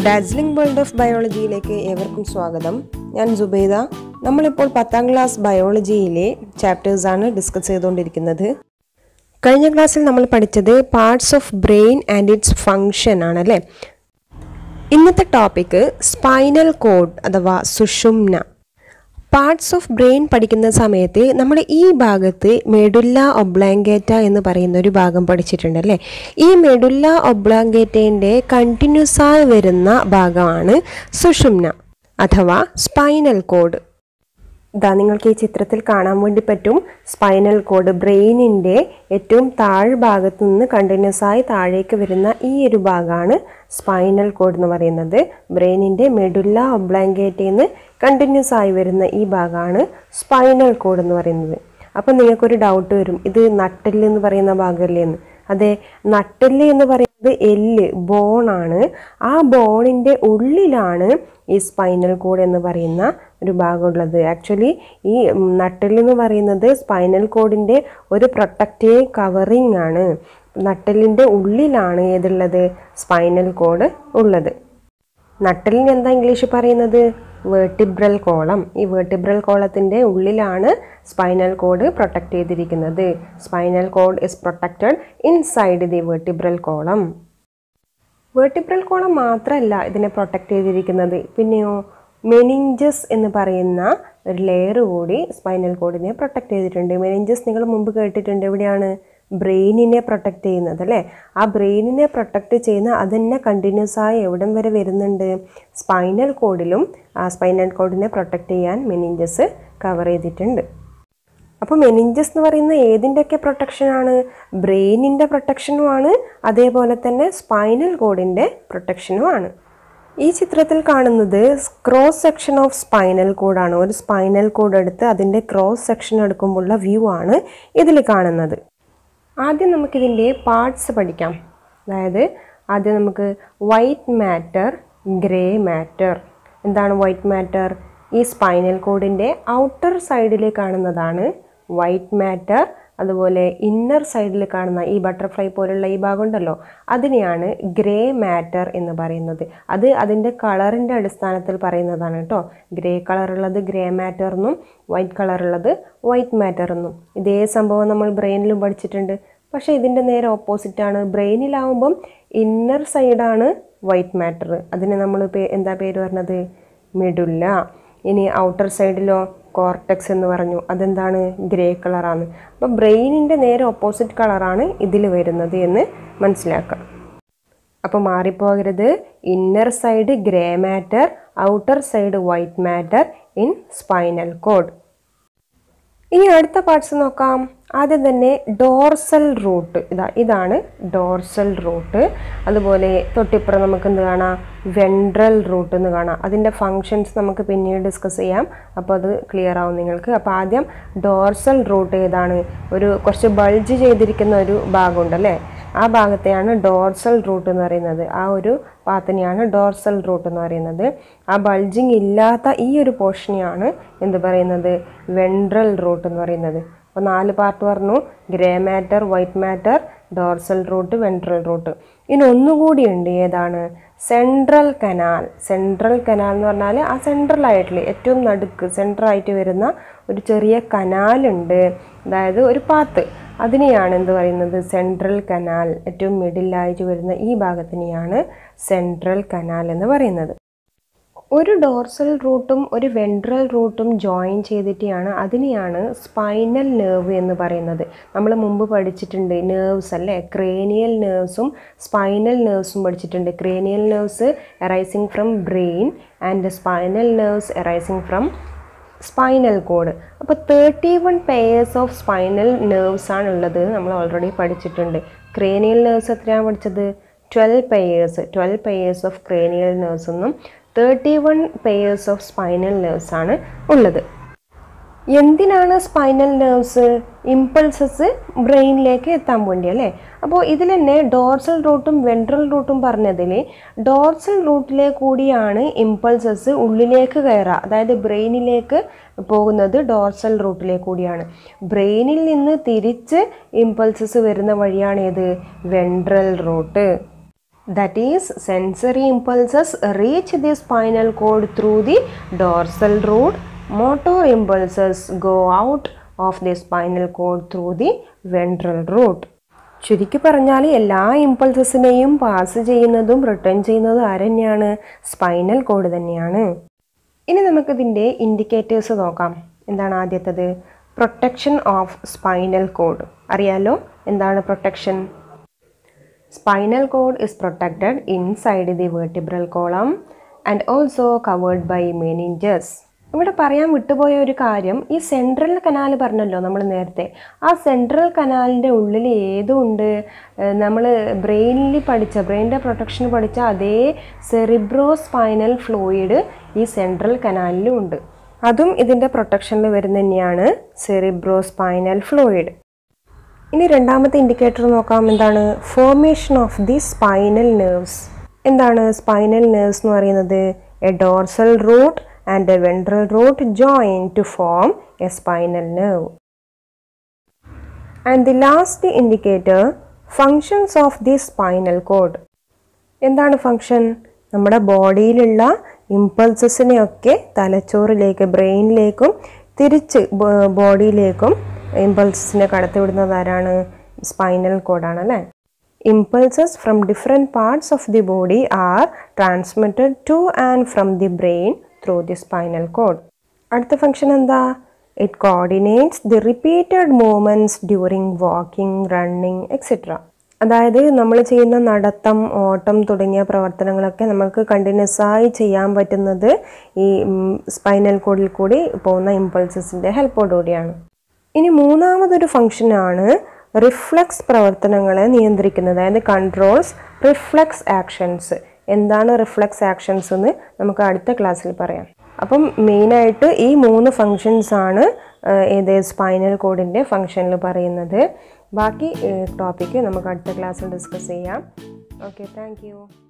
dazzling world of ബയോളജിയിലേക്ക് ഏവർക്കും സ്വാഗതം ഞാൻ സുബൈദ നമ്മളിപ്പോൾ പത്താം ക്ലാസ് ബയോളജിയിലെ ചാപ്റ്റേഴ്സാണ് ഡിസ്കസ് ചെയ്തുകൊണ്ടിരിക്കുന്നത് കഴിഞ്ഞ ക്ലാസ്സിൽ നമ്മൾ പഠിച്ചത് parts of brain and its function ആണല്ലേ ഇന്നത്തെ ടോപ്പിക്ക് സ്പൈനൽ കോഡ് അഥവാ സുഷുമ്ന പാർട്സ് ഓഫ് ബ്രെയിൻ പഠിക്കുന്ന സമയത്ത് നമ്മൾ ഈ ഭാഗത്ത് മെഡുല്ല ഒബ്ലാങ്കേറ്റ എന്ന് പറയുന്ന ഒരു ഭാഗം പഠിച്ചിട്ടുണ്ട് അല്ലേ ഈ മെഡുല്ല ഒബ്ലാങ്കേറ്റേൻ്റെ കണ്ടിന്യൂസ് ആയി വരുന്ന ഭാഗമാണ് സുഷുമ്ന അഥവാ സ്പൈനൽ കോഡ് ഇതാ നിങ്ങൾക്ക് ഈ ചിത്രത്തിൽ കാണാൻ വേണ്ടി പറ്റും സ്പൈനൽ കോഡ് ബ്രെയിനിൻ്റെ ഏറ്റവും താഴ്ഭാഗത്ത് നിന്ന് കണ്ടിന്യൂസ് ആയി താഴേക്ക് വരുന്ന ഈ ഒരു ഭാഗമാണ് സ്പൈനൽ കോഡ് എന്ന് പറയുന്നത് ബ്രെയിനിൻ്റെ മെഡുല്ല ഒബ്ലാങ്കേറ്റിൽ നിന്ന് കണ്ടിന്യൂസ് ആയി വരുന്ന ഈ ഭാഗമാണ് സ്പൈനൽ കോഡ് എന്ന് പറയുന്നത് അപ്പം നിങ്ങൾക്കൊരു ഡൗട്ട് വരും ഇത് നട്ടെല്ല് എന്ന് പറയുന്ന ഭാഗമല്ലേ എന്ന് അതെ നട്ടെല്ല് എന്ന് പറയുന്നത് എല്ല് ബോണാണ് ആ ബോണിൻ്റെ ഉള്ളിലാണ് ഈ സ്പൈനൽ കോഡ് എന്ന് പറയുന്ന ഒരു ഭാഗമുള്ളത് ആക്ച്വലി ഈ നട്ടെല്ല് എന്ന് പറയുന്നത് സ്പൈനൽ കോഡിൻ്റെ ഒരു പ്രൊട്ടക്റ്റീവ് കവറിങ് ആണ് നട്ടെല്ലിൻ്റെ ഉള്ളിലാണ് ഏതുള്ളത് സ്പൈനൽ കോഡ് ഉള്ളത് നട്ടലിന് എന്താ ഇംഗ്ലീഷ് പറയുന്നത് വേർട്ടിബ്രൽ കോളം ഈ വേർട്ടിബ്രൽ കോളത്തിൻ്റെ ഉള്ളിലാണ് സ്പൈനൽ കോഡ് പ്രൊട്ടക്റ്റ് ചെയ്തിരിക്കുന്നത് spinal cord is protected inside the vertebral column vertebral column മാത്രമല്ല ഇതിനെ പ്രൊട്ടക്റ്റ് ചെയ്തിരിക്കുന്നത് പിന്നെയോ മെനിഞ്ചസ് എന്ന് പറയുന്ന ഒരു ലെയർ കൂടി സ്പൈനൽ കോഡിനെ പ്രൊട്ടക്റ്റ് ചെയ്തിട്ടുണ്ട് മെനിഞ്ചസ് നിങ്ങൾ മുമ്പ് കേട്ടിട്ടുണ്ട് എവിടെയാണ് ബ്രെയിനിനെ പ്രൊട്ടക്റ്റ് ചെയ്യുന്നത് അല്ലേ ആ ബ്രെയിനിനെ പ്രൊട്ടക്റ്റ് ചെയ്യുന്ന അതന്നെ കണ്ടിന്യൂസ് ആയി എവിടം വരെ വരുന്നുണ്ട് സ്പൈനൽ കോഡിലും ആ സ്പൈനൽ കോഡിനെ പ്രൊട്ടക്റ്റ് ചെയ്യാൻ മെനിഞ്ചസ് കവർ ചെയ്തിട്ടുണ്ട് അപ്പോൾ മെനിഞ്ചസ് എന്ന് പറയുന്ന ഏതിൻ്റെയൊക്കെ പ്രൊട്ടക്ഷനാണ് ബ്രെയിനിൻ്റെ പ്രൊട്ടക്ഷനുമാണ് അതേപോലെ തന്നെ സ്പൈനൽ കോഡിൻ്റെ പ്രൊട്ടക്ഷനുമാണ് ഈ ചിത്രത്തിൽ കാണുന്നത് ക്രോസ് സെക്ഷൻ ഓഫ് സ്പൈനൽ കോഡാണ് ഒരു സ്പൈനൽ കോഡ് എടുത്ത് അതിൻ്റെ ക്രോസ് സെക്ഷൻ എടുക്കുമ്പോഴുള്ള വ്യൂ ആണ് ഇതിൽ കാണുന്നത് ആദ്യം നമുക്കിതിൻ്റെ പാർട്സ് പഠിക്കാം അതായത് ആദ്യം നമുക്ക് വൈറ്റ് മാറ്റർ ഗ്രേ മാറ്റർ എന്താണ് വൈറ്റ് മാറ്റർ ഈ സ്പൈനൽ കോഡിൻ്റെ ഔട്ടർ സൈഡിൽ കാണുന്നതാണ് വൈറ്റ് മാറ്റർ അതുപോലെ ഇന്നർ സൈഡിൽ കാണുന്ന ഈ ബട്ടർഫ്ലൈ പോലുള്ള ഈ ഭാഗം ഉണ്ടല്ലോ അതിനെയാണ് ഗ്രേ മാറ്റർ എന്ന് പറയുന്നത് അത് അതിൻ്റെ കളറിൻ്റെ അടിസ്ഥാനത്തിൽ പറയുന്നതാണ് കേട്ടോ ഗ്രേ കളറുള്ളത് ഗ്രേ മാറ്റർ എന്നും വൈറ്റ് കളറുള്ളത് വൈറ്റ് മാറ്റർ എന്നും ഇതേ സംഭവം നമ്മൾ ബ്രെയിനിലും പഠിച്ചിട്ടുണ്ട് പക്ഷേ ഇതിൻ്റെ നേരെ ഓപ്പോസിറ്റാണ് ബ്രെയിനിലാവുമ്പം ഇന്നർ സൈഡാണ് വൈറ്റ് മാറ്റർ അതിന് നമ്മൾ പേ എന്താ പേര് പറഞ്ഞത് മെഡുല്ല ഇനി ഔട്ടർ സൈഡിലോ കോർട്ടെക്സ് എന്ന് പറഞ്ഞു അതെന്താണ് ഗ്രേ കളറാണ് അപ്പോൾ ബ്രെയിനിൻ്റെ നേരെ ഓപ്പോസിറ്റ് കളറാണ് ഇതിൽ വരുന്നത് എന്ന് മനസ്സിലാക്കാം അപ്പോൾ മാറിപ്പോകരുത് inner side grey matter outer side white matter in spinal cord ഇനി അടുത്ത പാർട്സ് നോക്കാം ആദ്യം തന്നെ ഡോർസൽ റൂട്ട് ഇതാ ഇതാണ് ഡോർസൽ റൂട്ട് അതുപോലെ തൊട്ടിപ്പുറം നമുക്ക് എന്ത് കാണാം വെൻട്രൽ റൂട്ട് എന്ന് കാണാം അതിൻ്റെ ഫങ്ഷൻസ് നമുക്ക് പിന്നീട് ഡിസ്കസ് ചെയ്യാം അപ്പോൾ അത് ക്ലിയർ ആവും നിങ്ങൾക്ക് അപ്പോൾ ആദ്യം ഡോർസൽ റൂട്ട് ഏതാണ് ഒരു കുറച്ച് ബൾജ് ചെയ്തിരിക്കുന്ന ഒരു ഭാഗമുണ്ട് അല്ലേ ആ ഭാഗത്തെയാണ് ഡോർസൽ റൂട്ട് എന്ന് പറയുന്നത് ആ ഒരു പാത്തിനെയാണ് ഡോർസൽ റൂട്ട് എന്ന് പറയുന്നത് ആ ബൾജിങ് ഇല്ലാത്ത ഈ ഒരു പോർഷനെയാണ് എന്ത് പറയുന്നത് വെൻട്രൽ റൂട്ട് എന്ന് പറയുന്നത് അപ്പോൾ നാല് പാർട്ട് പറഞ്ഞു grey matter white matter dorsal root ventral root ഇനി ഒന്നുകൂടി ഉണ്ട് ഏതാണ് സെൻട്രൽ കനാൽ സെൻട്രൽ കനാൽ എന്ന് പറഞ്ഞാൽ ആ സെൻട്രൽ ആയിട്ടുള്ള ഏറ്റവും നടുക്ക് സെൻട്രലായിട്ട് വരുന്ന ഒരു ചെറിയ കനാലുണ്ട് അതായത് ഒരു പാത്ത് അതിനെയാണ് എന്ത് പറയുന്നത് സെൻട്രൽ കനാൽ ഏറ്റവും മിഡിലായിട്ട് വരുന്ന ഈ ഭാഗത്തിനെയാണ് സെൻട്രൽ കനാൽ എന്ന് പറയുന്നത് ഒരു ഡോർസൽ റൂട്ടും ഒരു വെൻട്രൽ റൂട്ടും ജോയിൻ ചെയ്തിട്ടാണ് അതിനെയാണ് സ്പൈനൽ നെർവ് എന്ന് പറയുന്നത് നമ്മൾ മുമ്പ് പഠിച്ചിട്ടുണ്ട് നെർവ്സ് അല്ലേ ക്രേനിയൽ നെർവ്സും സ്പൈനൽ നെർവ്സും പഠിച്ചിട്ടുണ്ട് cranial nerves arising from brain and spinal nerves arising from spinal cord അപ്പോൾ thirty one pairs of spinal nerves ആണ് ഉള്ളത് നമ്മൾ ഓൾറെഡി പഠിച്ചിട്ടുണ്ട് ക്രേനിയൽ നെർവ്സ് എത്രയാണ് പഠിച്ചത് twelve pairs twelve pairs of cranial nerves എന്നും thirty one pairs of spinal nerves ആണ് ഉള്ളത് എന്തിനാണ് സ്പൈനൽ നെർവ്സ് ഇമ്പൾസസ് ബ്രെയിനിലേക്ക് എത്താൻ വേണ്ടി അല്ലേ അപ്പോൾ ഇതിൽ തന്നെ ഡോർസൽ റൂട്ടും വെൻട്രൽ റൂട്ടും പറഞ്ഞതിൽ ഡോർസൽ റൂട്ടിലെ കൂടിയാണ് ഇമ്പൾസസ് ഉള്ളിലേക്ക് കയറുക അതായത് ബ്രെയിനിലേക്ക് പോകുന്നത് ഡോർസൽ റൂട്ടിലെ കൂടിയാണ് ബ്രെയിനിൽ നിന്ന് തിരിച്ച് ഇമ്പൾസസ് വരുന്ന വഴിയാണ് ഏത് ventral root that is sensory impulses reach the spinal cord through the dorsal root motor impulses go out of the spinal cord through the ventral root ചുരുക്കി പറഞ്ഞാൽ എല്ലാ ഇമ്പൾസസിനെയും പാസ് ചെയ്യുന്നതും റിട്ടേൺ ചെയ്യുന്നതും ആരെന്നെയാണ് സ്പൈനൽ കോഡ് തന്നെയാണ് ഇനി നമുക്കിതിൻ്റെ ഇൻഡിക്കേറ്റേഴ്സ് നോക്കാം എന്താണ് ആദ്യത്തത് പ്രൊട്ടക്ഷൻ ഓഫ് സ്പൈനൽ കോഡ് അറിയാലോ എന്താണ് protection spinal cord is protected inside the vertebral column and also covered by meninges ഇവിടെ പറയാൻ വിട്ടുപോയ ഒരു കാര്യം ഈ സെൻട്രൽ കനാൽ പറഞ്ഞല്ലോ നമ്മൾ നേരത്തെ ആ സെൻട്രൽ കനാലിൻ്റെ ഉള്ളിൽ ഏതുണ്ട് നമ്മൾ ബ്രെയിനിൽ പഠിച്ച ബ്രെയിനിൻ്റെ പ്രൊട്ടക്ഷൻ പഠിച്ച അതേ സെറിബ്രോ സ്പൈനൽ ഫ്ലൂയിഡ് ഈ സെൻട്രൽ കനാലിലും ഉണ്ട് അതും ഇതിൻ്റെ പ്രൊട്ടക്ഷനിൽ വരുന്ന തന്നെയാണ് സെറിബ്രോ സ്പൈനൽ ഫ്ലൂയിഡ് ഇനി രണ്ടാമത്തെ ഇൻഡിക്കേറ്റർ നോക്കാം എന്താണ് formation of the spinal nerves എന്താണ് സ്പൈനൽ നെർവ്സ് എന്ന് പറയുന്നത് a dorsal root and a ventral root join to form a spinal nerve and the last indicator functions of the spinal cord എന്താണ് function നമ്മുടെ ബോഡിയിലുള്ള ഇമ്പൾസസിനെയൊക്കെ തലച്ചോറിലേക്ക് ബ്രെയിനിലേക്കും തിരിച്ച് ബോഡിയിലേക്കും ഇമ്പൾസസിനെ കടത്തിവിടുന്നത് ആരാണ് സ്പൈനൽ കോഡാണ് അല്ലേ impulses from different parts of the body are transmitted to and from the brain through the spinal cord അടുത്ത function എന്താ it coordinates the repeated movements during walking running etcetera അതായത് നമ്മൾ ചെയ്യുന്ന നടത്തം ഓട്ടം തുടങ്ങിയ പ്രവർത്തനങ്ങളൊക്കെ നമുക്ക് കണ്ടിന്യൂസ് ആയി ചെയ്യാൻ പറ്റുന്നത് ഈ സ്പൈനൽ കോഡിൽ കൂടി പോകുന്ന ഇമ്പൾസസിൻ്റെ ഹെൽപ്പോടുകൂടിയാണ് ഇനി മൂന്നാമതൊരു ഫംഗ്ഷനാണ് റിഫ്ലക്സ് പ്രവർത്തനങ്ങളെ നിയന്ത്രിക്കുന്നത് അതായത് കൺട്രോൾസ് റിഫ്ലക്സ് ആക്ഷൻസ് എന്താണ് റിഫ്ലക്സ് ആക്ഷൻസ് എന്ന് നമുക്ക് അടുത്ത ക്ലാസ്സിൽ പറയാം അപ്പം മെയിനായിട്ട് ഈ മൂന്ന് ഫങ്ഷൻസ് ആണ് ഏത് സ്പൈനൽ കോഡിൻ്റെ ഫങ്ഷനിൽ പറയുന്നത് ബാക്കി ടോപ്പിക്ക് നമുക്ക് അടുത്ത ക്ലാസ്സിൽ ഡിസ്കസ് ചെയ്യാം ഓക്കെ താങ്ക്